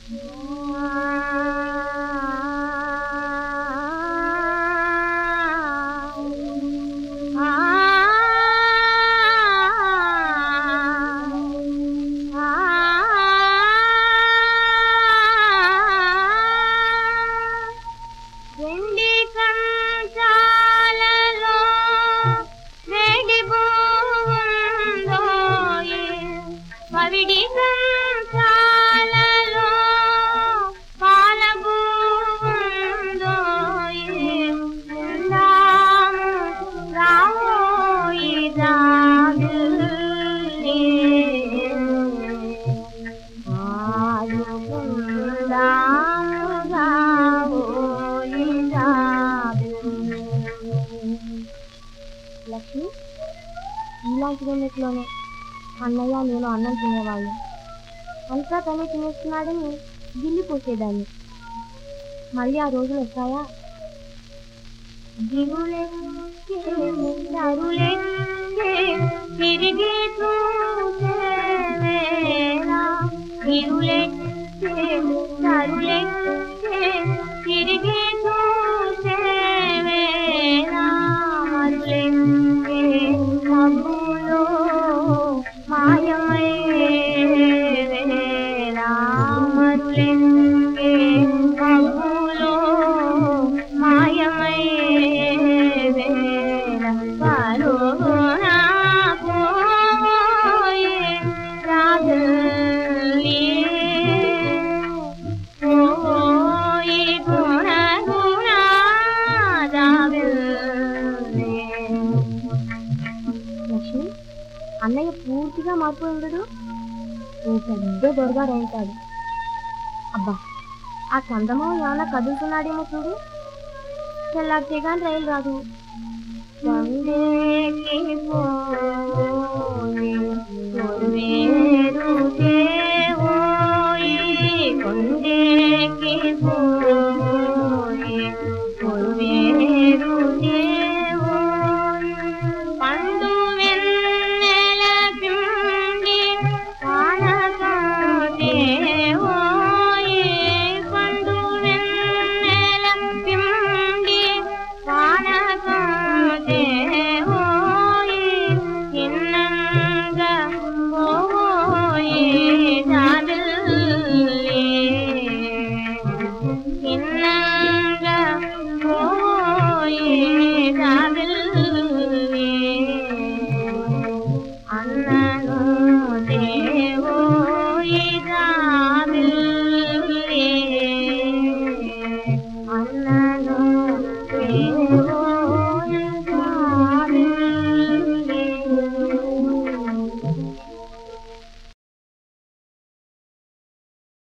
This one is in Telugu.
వెండి కంచాలలో వేడి బోందోయి పవిడి కంచాలలో పాల బోందోయి రాము రామోయి రాగులే లక్ష్మి ఇలాంటి రెండిట్లోనే అన్నయ్య నేను అన్నం తినేవాళ్ళు అంతా తనే తినేస్తున్నాడని గిల్లి పోసేదాన్ని మళ్ళీ ఆ రోజులు వస్తాయా దిగులెక్కే నరులెక్కే తిరిగి చూసే వేళ దిగులెక్కే నరులెక్కే తిరిగి చూసే వేళ మరులెక్కే మబ్బులో మాయమయ్యే వేళ మరులెక్కే మబ్బులో మాయమయ్యే వేళ పరునా పోయే రాగలే పోయి గుణ గుణ రాగలే లక్ష్మి అన్నయ్య పూర్తిగా మారిపోయి ఉండడు ఓ పెద్ద దొరగాడు అవుతాడు అబ్బా ఆ చందమామ ఏమైనా కదులుతున్నాడేమో చూడు తెల్లారితే కానీ రైలు రాదు కొండేకి పోయి కొలువేరు దేవోయి కొండేకి పోయి